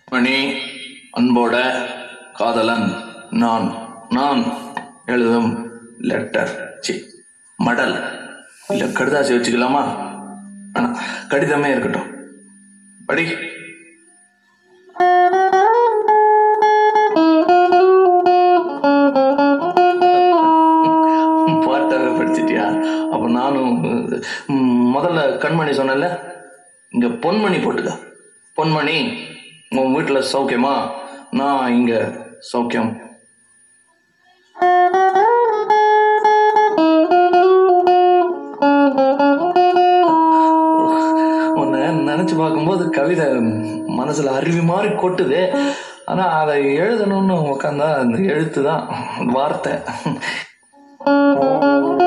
மணி அன்போட காதலன் நான் நான் எழுதும் லெட்டர் சி மடல் இல்ல கடுதாசி வச்சுக்கலாமா வேணாம் கடிதமே இருக்கட்டும் படி பாட்டாவே படிச்சிட்டியா அப்ப நானும் ம், முதல்ல கண்மணி சொன்னேன்ல இங்க பொன்மணி போட்டுக்க பொன்மணி உன் வீட்டுல சௌக்கியமா நான் இங்க சௌக்கியம் உன்னை நினைச்சு பார்க்கும்போது கவிதை மனசுல அருவி மாதிரி கொட்டுது ஆனா அதை எழுதணும்னு உட்காந்தா அந்த எழுத்து தான் வார்த்தை